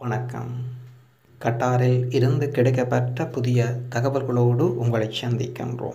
வணக்கம் கட்டாரில் இருந்து கிடைக்கப்பெற்ற புதிய தகவல்களோடு உங்களை சந்திக்கின்றோம்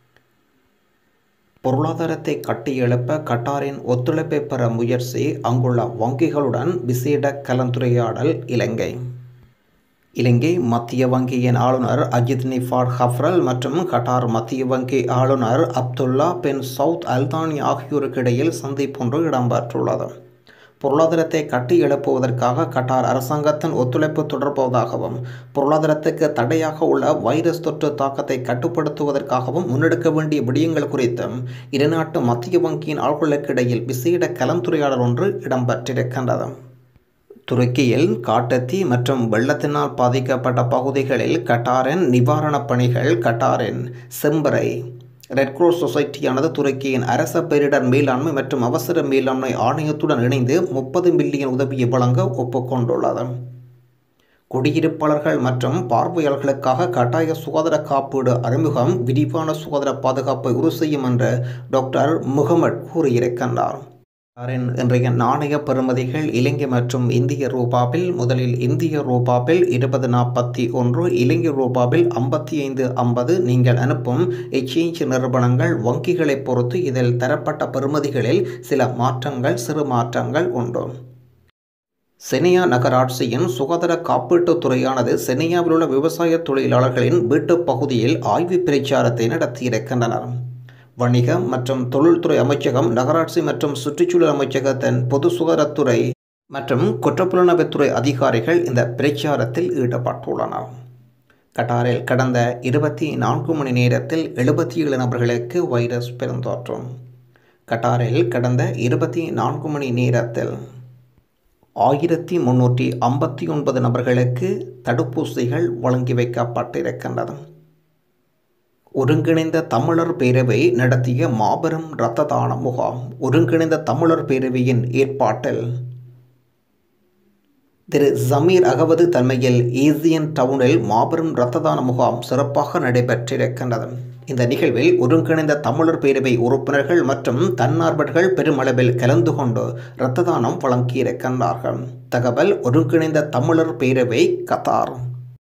பொருளாதாரத்தை கட்டியெழுப்ப கட்டாரின் ஒத்துழைப்பை பெற முயற்சி அங்குள்ள வங்கிகளுடன் விசேட கலந்துரையாடல் இலங்கை இலங்கை மத்திய வங்கியின் ஆளுநர் அஜித் நிஃபாட் ஹஃப்ரல் மற்றும் கட்டார் மத்திய வங்கி ஆளுநர் அப்துல்லா பின் சவுத் அல்தானி ஆகியோருக்கு இடையில் சந்திப்பொன்று இடம்பெற்றுள்ளது பொருளாதாரத்தை கட்டி எழுப்புவதற்காக கட்டார் அரசாங்கத்தின் ஒத்துழைப்பு தொடர்போவதாகவும் பொருளாதாரத்துக்கு தடையாக உள்ள வைரஸ் தொற்று தாக்கத்தை கட்டுப்படுத்துவதற்காகவும் முன்னெடுக்க வேண்டிய விடயங்கள் குறித்தும் இருநாட்டு மத்திய வங்கியின் ஆள்களுக்கு இடையில் விசேட கலந்துரையாடல் ஒன்று இடம்பெற்றிருக்கின்றது துருக்கியில் காட்டுத்தீ மற்றும் வெள்ளத்தினால் பாதிக்கப்பட்ட பகுதிகளில் கட்டாரின் நிவாரணப் பணிகள் கட்டாரின் செம்பரை ரெட் கிராஸ் சொசைட்டியானது துருக்கியின் அரச பேரிடர் மேலாண்மை மற்றும் அவசர மேலாண்மை ஆணையத்துடன் இணைந்து முப்பது மில்லியன் உதவியை வழங்க ஒப்புக்கொண்டுள்ளது குடியிருப்பாளர்கள் மற்றும் பார்வையாளர்களுக்காக கட்டாய சுகாதார காப்பீடு அறிமுகம் விரிவான சுகாதார பாதுகாப்பை உறுதி செய்யும் என்று டாக்டர் முகமட் கூறியிருக்கின்றார் காரின் இன்றைய நாணய பெறுமதிகள் இலங்கை மற்றும் இந்திய ரூபாவில் முதலில் இந்திய ரூபாவில் இருபது நாற்பத்தி ஒன்று இலங்கை ரூபாவில் ஐம்பத்தி ஐந்து ஐம்பது நீங்கள் அனுப்பும் எக்ஸ்சேஞ்ச் நிறுவனங்கள் வங்கிகளை பொறுத்து இதில் தரப்பட்ட பெறுமதிகளில் சில மாற்றங்கள் சிறு மாற்றங்கள் உண்டு செனியா நகராட்சியின் சுகாதார காப்பீட்டுத் துறையானது செனியாவில் உள்ள விவசாய தொழிலாளர்களின் வீட்டுப் பகுதியில் ஆய்வு பிரச்சாரத்தை நடத்தியிருக்கின்றனர் வணிகம் மற்றும் தொழில்துறை அமைச்சகம் நகராட்சி மற்றும் சுற்றுச்சூழல் அமைச்சகத்தின் பொது சுகாதாரத்துறை மற்றும் குற்றப்புலனாய்வுத்துறை அதிகாரிகள் இந்த பிரச்சாரத்தில் ஈடுபட்டுள்ளனர் கட்டாரில் கடந்த இருபத்தி நான்கு மணி நேரத்தில் எழுபத்தி ஏழு நபர்களுக்கு வைரஸ் பெருந்தோற்றும் கட்டாரில் கடந்த இருபத்தி நான்கு மணி நேரத்தில் ஆயிரத்தி முன்னூற்றி ஐம்பத்தி ஒன்பது நபர்களுக்கு தடுப்பூசிகள் வழங்கி வைக்கப்பட்டிருக்கின்றது ஒருங்கிணைந்த தமிழர் பேரவை நடத்திய மாபெரும் இரத்த தான முகாம் ஒருங்கிணைந்த தமிழர் பேரவையின் ஏற்பாட்டில் திரு ஜமீர் அகமது தலைமையில் ஏசியன் டவுனில் மாபெரும் இரத்த தான முகாம் சிறப்பாக நடைபெற்றிருக்கின்றது இந்த நிகழ்வில் ஒருங்கிணைந்த தமிழர் பேரவை உறுப்பினர்கள் மற்றும் தன்னார்வர்கள் பெருமளவில் கலந்து கொண்டு இரத்த தானம் வழங்கியிருக்கின்றார்கள் தகவல் ஒருங்கிணைந்த தமிழர் பேரவை கத்தார்